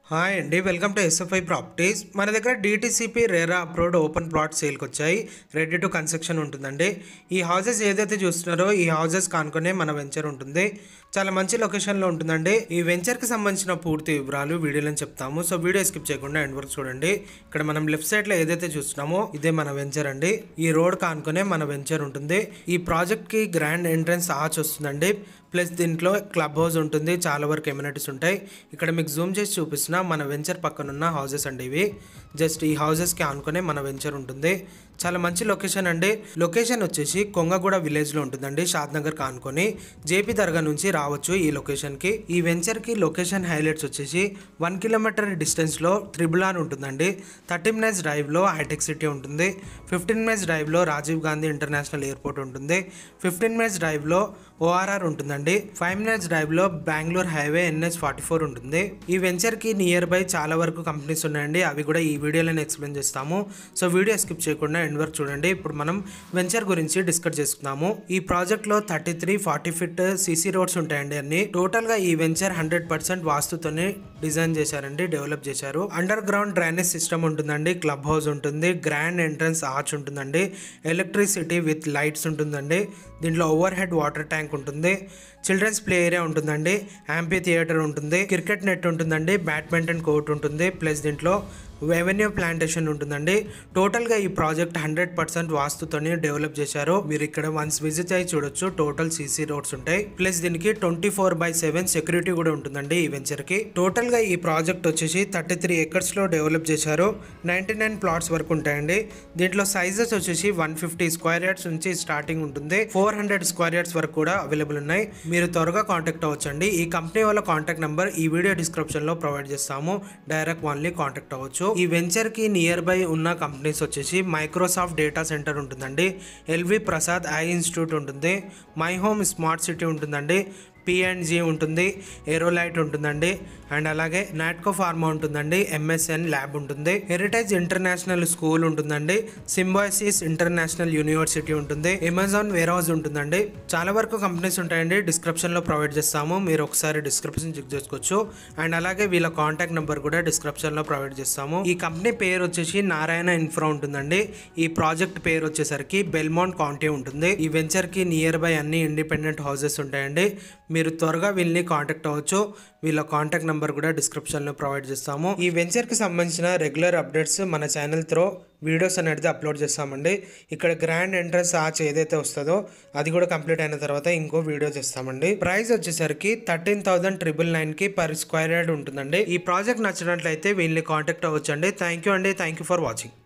hi అండి welcome to SFI properties మన దగ్గర DTCP RERA approved open plot సేల్కి వచ్చాయి రెడీ టు కన్స్ట్రక్షన్ ఉంటుందండి ఈ హౌసెస్ ఏదైతే చూస్తున్నారో ఈ హౌసెస్ కానుకొనే మన వెంచర్ ఉంటుంది చాలా మంచి లొకేషన్లో ఉంటుందండి ఈ వెంచర్కి సంబంధించిన పూర్తి వివరాలు వీడియోలో చెప్తాము సో వీడియో స్కిప్ చేయకుండా ఎండ్ వరకు చూడండి ఇక్కడ మనం లెఫ్ట్ సైడ్లో ఏదైతే చూస్తున్నామో ఇదే మన వెంచర్ అండి ఈ రోడ్ కానుకొనే మన వెంచర్ ఉంటుంది ఈ ప్రాజెక్ట్కి గ్రాండ్ ఎంట్రన్స్ ఆర్చ్ వస్తుందండి ప్లస్ దీంట్లో క్లబ్ హౌస్ ఉంటుంది చాలా వరకు ఎమ్యూనిటీస్ ఉంటాయి ఇక్కడ మీకు జూమ్ చేసి చూపిస్తున్న మన వెంచర్ పక్కన ఉన్న హౌసెస్ అండి ఇవి జస్ట్ ఈ హౌసెస్కి ఆనుకునే మన వెంచర్ ఉంటుంది చాలా మంచి లొకేషన్ అండి లొకేషన్ వచ్చేసి కొంగగూడ విలేజ్లో ఉంటుందండి షాద్ నగర్ ఆనుకొని జేపీ దర్గా నుంచి రావచ్చు ఈ లొకేషన్కి ఈ వెంచర్కి లొకేషన్ హైలైట్స్ వచ్చేసి వన్ కిలోమీటర్ డిస్టెన్స్లో త్రిబుల్ ఆర్ ఉంటుందండి థర్టీ మినిట్స్ డ్రైవ్లో హైటెక్ సిటీ ఉంటుంది ఫిఫ్టీన్ మినిట్స్ డ్రైవ్లో రాజీవ్ గాంధీ ఇంటర్నేషనల్ ఎయిర్పోర్ట్ ఉంటుంది ఫిఫ్టీన్ మినిట్స్ డ్రైవ్లో ఓఆర్ఆర్ ఉంటుందండి ఫైవ్ మినిట్స్ డ్రైవ్లో Bengaluru highway NH forty four ఉంటుంది ఈ వెంచర్కి నియర్ బై చాలా వరకు కంపెనీస్ ఉన్నాయండి అవి కూడా ఈ వీడియోలో ఎక్స్ప్లెయిన్ చేస్తాము సో వీడియో స్కిప్ చేయకుండా ఎండ్ వరకు చూడండి ఇప్పుడు మనం వెంచర్ గురించి డిస్కస్ చేసుకుందాము ఈ ప్రాజెక్ట్లో thirty three forty feet CC roads ఉంటాయండి అన్ని టోటల్గా ఈ వెంచర్ హండ్రెడ్ పర్సెంట్ వాస్తుతోనే డిజైన్ చేశారండి డెవలప్ చేశారు అండర్ గ్రౌండ్ డ్రైనేజ్ సిస్టమ్ ఉంటుందండి క్లబ్ హౌస్ ఉంటుంది గ్రాండ్ ఎంట్రన్స్ ఆర్చ్ ఉంటుందండి ఎలక్ట్రిసిటీ విత్ లైట్స్ ఉంటుందండి దీంట్లో ఓవర్ హెడ్ వాటర్ ట్యాంక్ ఉంటుంది చిల్డ్రన్స్ ప్లే ఏరియా ఉంటుందండి యాంపీ థియేటర్ ఉంటుంది క్రికెట్ నెట్ ఉంటుందండి బ్యాడ్మింటన్ కోర్ట్ ఉంటుంది ప్లస్ దీంట్లో రెవెన్యూ ప్లాంటేషన్ ఉంటుందండి టోటల్గా ఈ ప్రాజెక్ట్ హండ్రెడ్ పర్సెంట్ వాస్తుతోనే డెవలప్ చేశారు మీరు ఇక్కడ వన్స్ విజిట్ అయ్యి చూడొచ్చు టోటల్ సీసీ రోడ్స్ ఉంటాయి ప్లస్ దీనికి twenty four by seven security కూడా ఉంటుందండి ఈ వెంచర్ కి టోటల్ గా ఈ ప్రాజెక్ట్ వచ్చేసి థర్టీ త్రీ ఎకర్స్ లో డెవలప్ చేశారు నైన్టీ నైన్ ప్లాట్స్ వరకు ఉంటాయండి దీంట్లో సైజెస్ వచ్చేసి వన్ ఫిఫ్టీ స్క్వేర్ యార్డ్స్ నుంచి స్టార్టింగ్ ఉంటుంది ఫోర్ హండ్రెడ్ స్క్వేర్ యార్డ్స్ వరకు కూడా అవైలబుల్ ఉన్నాయి మీరు త్వరగా కాంటాక్ట్ అవ్వచ్చండి ఈ కంపెనీ వాళ్ళ కాంటాక్ట్ నెంబర్ ఈ వీడియో డిస్క్రిప్షన్ లో ప్రొవైడ్ చేస్తాము డైరెక్ట్ ఓన్లీ కాంటాక్ట్ అవ్వచ్చు ఈ వెంచర్ కి నియర్ బై ఉన్న కంపెనీస్ వచ్చేసి మైక్రోసాఫ్ట్ డేటా సెంటర్ ఉంటుందండి ఎల్వి ప్రసాద్ ఐ ఇన్స్టిట్యూట్ ఉంటుంది మై హోమ్ స్మార్ట్ సిటీ ఉంటుందండి పిఎన్జి ఉంటుంది ఏరోలైట్ ఉంటుందండి అండ్ అలాగే నాట్కో ఫార్మా ఉంటుందండి ఎంఎస్ఎన్ ల్యాబ్ ఉంటుంది హెరిటేజ్ ఇంటర్నేషనల్ స్కూల్ ఉంటుందండి సింబాసిస్ ఇంటర్నేషనల్ యూనివర్సిటీ ఉంటుంది అమెజాన్ వేర్ హౌస్ ఉంటుందండి చాలా వరకు కంపెనీస్ ఉంటాయండి డిస్క్రిప్షన్లో ప్రొవైడ్ చేస్తాము మీరు ఒకసారి డిస్క్రిప్షన్ చెక్ చేసుకోవచ్చు అండ్ అలాగే వీళ్ళ కాంటాక్ట్ నెంబర్ కూడా డిస్క్రిప్షన్లో ప్రొవైడ్ చేస్తాము ఈ కంపెనీ పేరు వచ్చేసి నారాయణ ఇన్ఫ్రా ఉంటుందండి ఈ ప్రాజెక్ట్ పేరు వచ్చేసరికి బెల్మౌంట్ కౌంటీ ఉంటుంది ఈ వెంచర్కి నియర్ బై అన్ని ఇండిపెండెంట్ హౌసెస్ ఉంటాయండి మీరు త్వరగా వీళ్ళని కాంటాక్ట్ అవ్వచ్చు వీళ్ళ కాంటాక్ట్ నెంబర్ కూడా డిస్క్రిప్షన్లో ప్రొవైడ్ చేస్తాము ఈ వెంచర్కి సంబంధించిన రెగ్యులర్ అప్డేట్స్ మన ఛానల్ త్రో వీడియోస్ అనేది అప్లోడ్ చేస్తామండి ఇక్కడ గ్రాండ్ ఎంట్రన్స్ ఆచ్ ఏదైతే వస్తుందో అది కూడా కంప్లీట్ అయిన తర్వాత ఇంకో వీడియో చేస్తామండి ప్రైస్ వచ్చేసరికి థర్టీన్ థౌసండ్ ట్రిపుల్ నైన్ కి పర్ స్క్వేర్ యార్డ్ ఉంటుందండి ఈ ప్రాజెక్ట్ నచ్చినట్లయితే వీళ్ళని కాంటాక్ట్ అవ్వచ్చు అండి థ్యాంక్ యూ అండి థ్యాంక్ యూ ఫర్ వాచింగ్